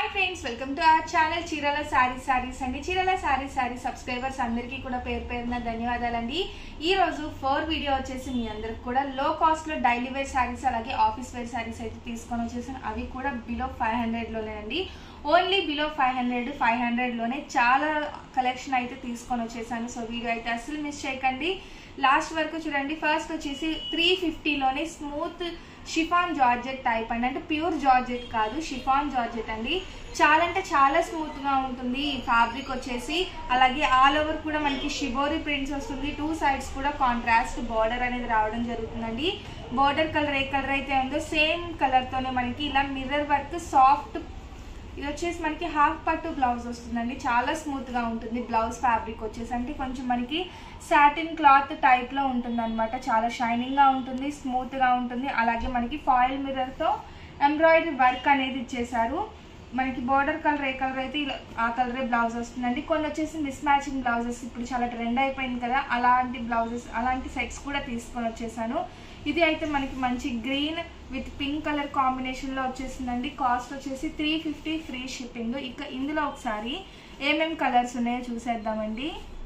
friends welcome to our channel చీరల సారీ సారీస్ అండి చీరల సారీ సారీ సబ్స్క్రైబర్స్ అందరికీ కూడా పేరు పేరున ధన్యవాదాలండి ఈ రోజు ఫోర్ వీడియో వచ్చేసి మీ అందరికి కూడా లో కాస్ట్ లో డైలీ వేర్ సారీస్ అలాగే ఆఫీస్ వేర్ సారీస్ అయితే తీసుకొని వచ్చేసాను అవి కూడా బిలో ఫైవ్ హండ్రెడ్ లోనేనండి only below five hundred five hundred లోనే చాలా కలెక్షన్ అయితే తీసుకొని వచ్చేసాను సో వీడియో అయితే అస్సలు మిస్ చేయకండి లాస్ట్ వరకు చూడండి ఫస్ట్ వచ్చేసి త్రీ ఫిఫ్టీలోనే స్మూత్ షిఫాన్ జార్జెట్ టైప్ అండి అంటే ప్యూర్ జార్జెట్ కాదు షిఫాన్ జార్జెట్ అండి చాలా అంటే చాలా స్మూత్ గా ఉంటుంది ఈ ఫ్యాబ్రిక్ వచ్చేసి అలాగే ఆల్ ఓవర్ కూడా మనకి షిబోరి ప్రింట్స్ వస్తుంది టూ సైడ్స్ కూడా కాంట్రాస్ట్ బార్డర్ అనేది రావడం జరుగుతుందండి బార్డర్ కలర్ ఏ కలర్ అయితే ఉందో సేమ్ కలర్ తోనే మనకి ఇలా మిర్రర్ వర్క్ సాఫ్ట్ ఇది వచ్చేసి మనకి హాఫ్ పట్టు బ్లౌజ్ వస్తుందండి చాలా స్మూత్ గా ఉంటుంది బ్లౌజ్ ఫ్యాబ్రిక్ వచ్చేసి అంటే కొంచెం మనకి సాటిన్ క్లాత్ టైప్ లో ఉంటుంది అనమాట చాలా షైనింగ్ గా ఉంటుంది స్మూత్ గా ఉంటుంది అలాగే మనకి ఫాయిల్ మిర్రర్ తో ఎంబ్రాయిడరీ వర్క్ అనేది ఇచ్చేసారు మనకి బార్డర్ కలర్ ఏ కలర్ అయితే ఇలా ఆ కలరే బ్లౌజ్ వస్తుందండి కొన్ని వచ్చేసి మిస్ మ్యాచింగ్ బ్లౌజెస్ ఇప్పుడు చాలా ట్రెండ్ అయిపోయింది కదా అలాంటి బ్లౌజెస్ అలాంటి సెట్స్ కూడా తీసుకొని వచ్చేసాను ఇది అయితే మనకి మంచి green with pink colour combination లో వచ్చేసిందండి కాస్ట్ వచ్చేసి త్రీ ఫిఫ్టీ ఫ్రీ షిప్పింగ్ ఇక ఇందులో ఒకసారి ఏమేం కలర్స్ ఉన్నాయో చూసేద్దామండి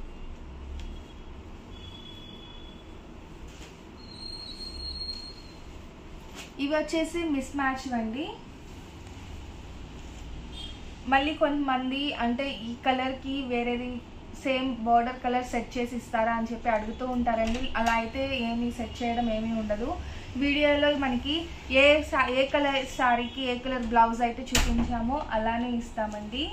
ఇవి వచ్చేసి మిస్ మ్యాచ్ అండి మళ్ళీ కొంతమంది అంటే ఈ కలర్కి వేరేది సేమ్ బార్డర్ కలర్ సెట్ చేసి ఇస్తారా అని చెప్పి అడుగుతూ ఉంటారండి అలా అయితే ఏమీ సెట్ చేయడం ఏమీ ఉండదు వీడియోలో మనకి ఏ సా ఏ కలర్ శారీకి ఏ కలర్ బ్లౌజ్ అయితే చూపించామో అలానే ఇస్తామండి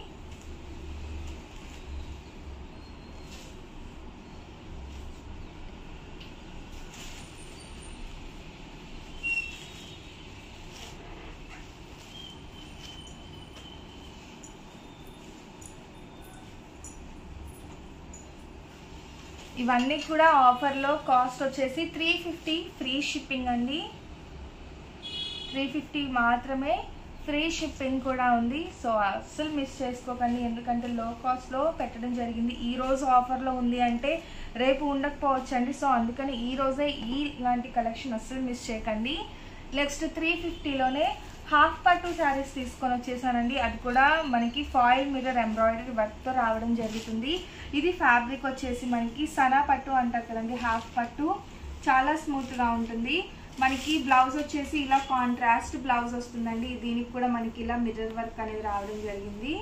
ఇవన్నీ కూడా ఆఫర్లో కాస్ట్ వచ్చేసి త్రీ ఫిఫ్టీ ఫ్రీ షిప్పింగ్ అండి త్రీ ఫిఫ్టీ మాత్రమే ఫ్రీ షిప్పింగ్ కూడా ఉంది సో అస్సలు మిస్ చేసుకోకండి ఎందుకంటే లో కాస్ట్లో పెట్టడం జరిగింది ఈ రోజు ఆఫర్లో ఉంది అంటే రేపు ఉండకపోవచ్చు అండి సో అందుకని ఈ రోజే ఈ ఇలాంటి కలెక్షన్ అస్సలు మిస్ చేయకండి నెక్స్ట్ త్రీ ఫిఫ్టీలోనే హాఫ్ పట్టు శారీస్ తీసుకొని వచ్చేసానండి అది కూడా మనకి ఫాయిల్ మిర్రర్ ఎంబ్రాయిడరీ వర్క్తో రావడం జరుగుతుంది ఇది ఫ్యాబ్రిక్ వచ్చేసి మనకి సనా పట్టు అంటారు కదండి హాఫ్ పట్టు చాలా స్మూత్గా ఉంటుంది మనకి బ్లౌజ్ వచ్చేసి ఇలా కాంట్రాస్ట్ బ్లౌజ్ వస్తుందండి దీనికి కూడా మనకి ఇలా మిర్రర్ వర్క్ అనేది రావడం జరిగింది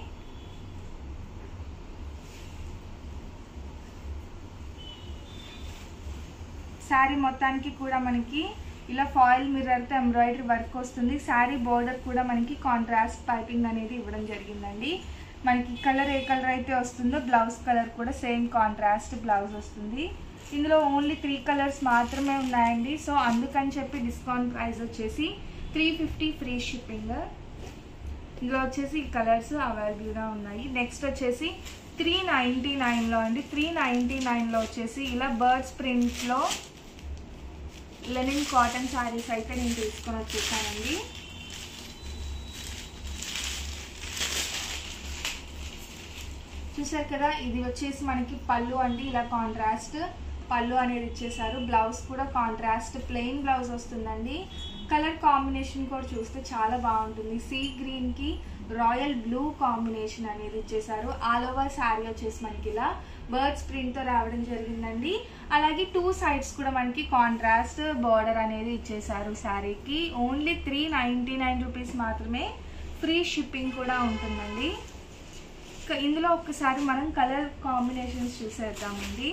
శారీ మొత్తానికి కూడా మనకి ఇలా ఫాయిల్ మిర్రర్తో ఎంబ్రాయిడరీ వర్క్ వస్తుంది శారీ బోర్డర్ కూడా మనకి కాంట్రాస్ట్ పైపింగ్ అనేది ఇవ్వడం జరిగిందండి మనకి కలర్ ఏ కలర్ అయితే వస్తుందో బ్లౌజ్ కలర్ కూడా సేమ్ కాంట్రాస్ట్ బ్లౌజ్ వస్తుంది ఇందులో ఓన్లీ త్రీ కలర్స్ మాత్రమే ఉన్నాయండి సో అందుకని చెప్పి డిస్కౌంట్ ప్రైస్ వచ్చేసి త్రీ ఫిఫ్టీ ఫ్రీ షిప్పింగ్ ఇందులో వచ్చేసి ఈ కలర్స్ అవైలబుల్గా ఉన్నాయి నెక్స్ట్ వచ్చేసి త్రీ నైంటీ నైన్లో అండి త్రీ నైంటీ నైన్లో వచ్చేసి ఇలా బర్డ్స్ ప్రింట్లో లెనిన్ కాటన్ శారీస్ అయితే నేను తీసుకొని వచ్చేసానండి చూసారు కదా ఇది వచ్చేసి మనకి పళ్ళు అండి ఇలా కాంట్రాస్ట్ పళ్ళు అనేది ఇచ్చేసారు బ్లౌజ్ కూడా కాంట్రాస్ట్ ప్లెయిన్ బ్లౌజ్ వస్తుందండి కలర్ కాంబినేషన్ కూడా చూస్తే చాలా బాగుంటుంది సీ గ్రీన్కి రాయల్ బ్లూ కాంబినేషన్ అనేది ఇచ్చేసారు ఆల్ ఓవర్ శారీ వచ్చేసి మనకి ఇలా బర్డ్స్ ప్రింట్తో రావడం జరిగిందండి అలాగే టూ సైడ్స్ కూడా మనకి కాంట్రాస్ట్ బార్డర్ అనేది ఇచ్చేసారు శారీకి only three ninety nine rupees మాత్రమే ఫ్రీ షిప్పింగ్ కూడా ఉంటుందండి ఇందులో ఒక్కసారి మనం కలర్ కాంబినేషన్స్ చూసేద్దామండి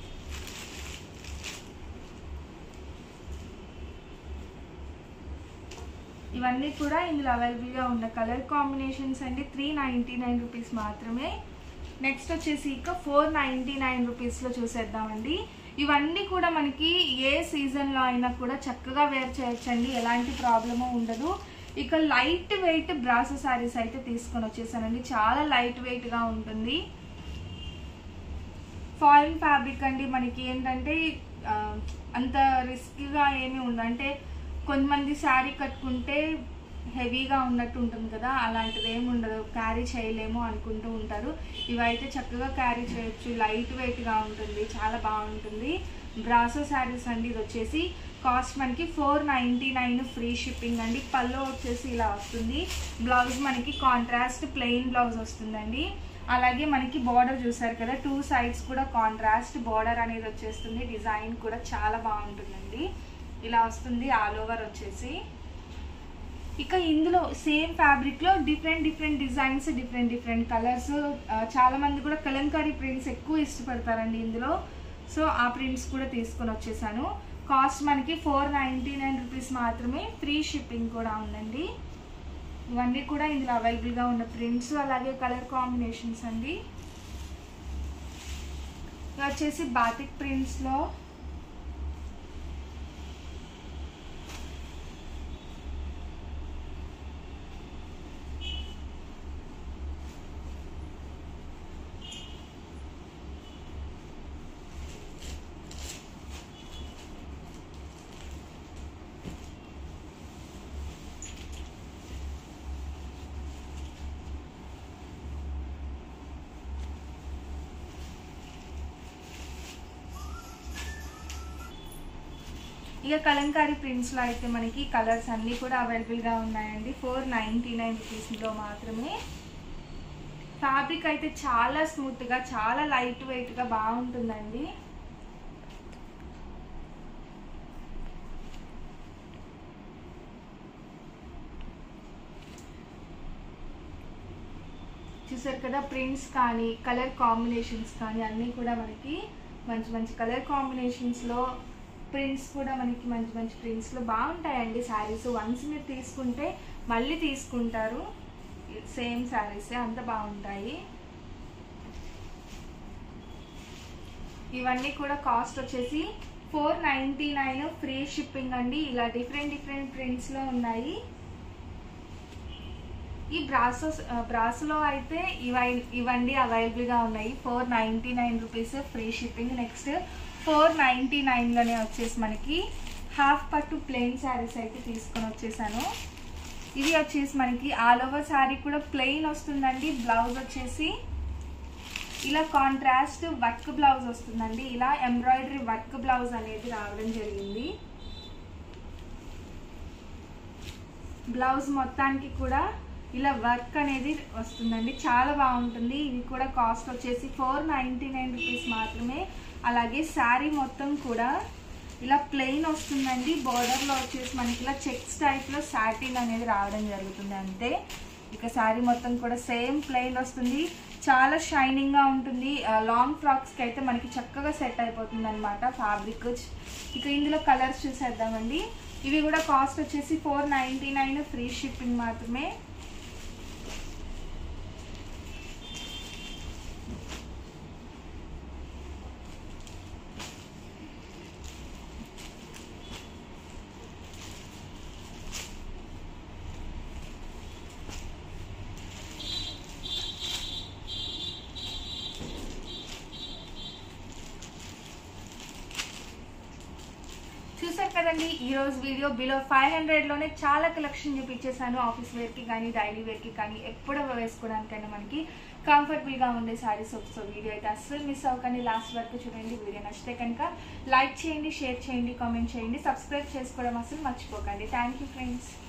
ఇవన్నీ కూడా ఇందులో అవైలబుల్గా ఉన్న కలర్ కాంబినేషన్స్ అండి త్రీ నైంటీ నైన్ రూపీస్ మాత్రమే నెక్స్ట్ వచ్చేసి ఇక ఫోర్ నైంటీ నైన్ రూపీస్లో చూసేద్దామండి ఇవన్నీ కూడా మనకి ఏ సీజన్లో అయినా కూడా చక్కగా వేర్ చేయొచ్చండి ఎలాంటి ప్రాబ్లము ఉండదు ఇక లైట్ వెయిట్ బ్రాసో శారీస్ అయితే తీసుకొని వచ్చేసానండి చాలా లైట్ వెయిట్గా ఉంటుంది ఫాయిల్ ఫ్యాబ్రిక్ అండి మనకి ఏంటంటే అంత రిస్క్గా ఏమీ ఉండదు అంటే కొంతమంది శారీ కట్టుకుంటే హెవీగా ఉన్నట్టు ఉంటుంది కదా అలాంటిది ఏమి ఉండదు క్యారీ చేయలేము అనుకుంటూ ఉంటారు ఇవైతే చక్కగా క్యారీ చేయొచ్చు లైట్ వెయిట్గా ఉంటుంది చాలా బాగుంటుంది బ్రాసో శారీస్ అండి ఇది వచ్చేసి కాస్ట్ మనకి four ninety nine free shipping అండి పళ్ళు వచ్చేసి ఇలా వస్తుంది బ్లౌజ్ మనకి కాంట్రాస్ట్ ప్లెయిన్ బ్లౌజ్ వస్తుందండి అలాగే మనకి బార్డర్ చూసారు కదా టూ సైడ్స్ కూడా కాంట్రాస్ట్ బార్డర్ అనేది వచ్చేస్తుంది డిజైన్ కూడా చాలా బాగుంటుందండి ఇలా వస్తుంది ఆల్ ఓవర్ వచ్చేసి ఇక ఇందులో సేమ్ ఫ్యాబ్రిక్లో different different designs different different colours చాలా మంది కూడా కలంకారీ ప్రింట్స్ ఎక్కువ ఇష్టపడతారండి ఇందులో సో ఆ ప్రింట్స్ కూడా తీసుకొని వచ్చేసాను కాస్ట్ మనకి ఫోర్ నైంటీ నైన్ రూపీస్ మాత్రమే ఫ్రీ షిప్పింగ్ కూడా ఉందండి ఇవన్నీ కూడా ఇందులో అవైలబుల్గా ఉన్న ప్రింట్స్ అలాగే కలర్ కాంబినేషన్స్ అండి ఇవి వచ్చేసి బాతిక్ ప్రింట్స్లో ఇక కలంకారీ ప్రింట్స్లో అయితే మనకి కలర్స్ అన్నీ కూడా అవైలబుల్గా ఉన్నాయండి ఫోర్ నైంటీ నైన్ రూపీస్లో మాత్రమే ఫ్యాబ్రిక్ అయితే చాలా స్మూత్గా చాలా లైట్ వెయిట్గా బాగుంటుందండి చూసారు కదా ప్రింట్స్ కానీ కలర్ కాంబినేషన్స్ కానీ అన్నీ కూడా మనకి మంచి మంచి కలర్ కాంబినేషన్స్లో ప్రింట్స్ కూడా మనకి మంచి మంచి ప్రింట్స్లో బాగుంటాయండి శారీస్ వన్స్ మీరు తీసుకుంటే మళ్ళీ తీసుకుంటారు సేమ్ శారీసే అంత బాగుంటాయి ఇవన్నీ కూడా కాస్ట్ వచ్చేసి four ninety nine free shipping అండి ఇలా డిఫరెంట్ డిఫరెంట్ ప్రింట్స్లో ఉన్నాయి ఈ బ్రాసో బ్రాస్లో అయితే ఇవై ఇవన్నీ అవైలబుల్గా ఉన్నాయి four ninety nine rupees free shipping next four ninety నైన్లోనే వచ్చేసి మనకి హాఫ్ పట్టు ప్లెయిన్ శారీస్ అయితే తీసుకొని వచ్చేసాను ఇది వచ్చేసి మనకి ఆల్ ఓవర్ శారీ కూడా ప్లెయిన్ వస్తుందండి బ్లౌజ్ వచ్చేసి ఇలా కాంట్రాస్ట్ వర్క్ బ్లౌజ్ వస్తుందండి ఇలా ఎంబ్రాయిడరీ వర్క్ బ్లౌజ్ అనేది రావడం జరిగింది బ్లౌజ్ మొత్తానికి కూడా ఇలా వర్క్ అనేది వస్తుందండి చాలా బాగుంటుంది ఇది కూడా కాస్ట్ వచ్చేసి ఫోర్ నైంటీ నైన్ రూపీస్ మాత్రమే అలాగే శారీ మొత్తం కూడా ఇలా ప్లెయిన్ వస్తుందండి బార్డర్లో వచ్చేసి మనకి ఇలా చెక్స్ టైప్లో సాటిన్ అనేది రావడం జరుగుతుంది అంతే ఇక శారీ మొత్తం కూడా సేమ్ ప్లెయిన్ వస్తుంది చాలా షైనింగ్గా ఉంటుంది లాంగ్ ఫ్రాక్స్కి అయితే మనకి చక్కగా సెట్ అయిపోతుంది అనమాట ఫ్యాబ్రిక్ ఇక ఇందులో కలర్స్ చూసేద్దామండి ఇవి కూడా కాస్ట్ వచ్చేసి four ninety nine free shipping మాత్రమే చూసారు కదండి ఈ రోజు వీడియో బిలో ఫైవ్ హండ్రెడ్లోనే చాలా కలెక్షన్ చూపించేసాను ఆఫీస్ వేర్కి కానీ డైలీ వేర్కి కానీ ఎప్పుడో వేసుకోవడానికైనా మనకి కంఫర్టబుల్గా ఉండే శారీస్ సో వీడియో అయితే అస్సలు మిస్ అవ్వకండి లాస్ట్ వరకు చూడండి వీడియో నచ్చితే కనుక లైక్ చేయండి షేర్ చేయండి కామెంట్ చేయండి సబ్స్క్రైబ్ చేసుకోవడం అసలు మర్చిపోకండి థ్యాంక్ యూ ఫ్రెండ్స్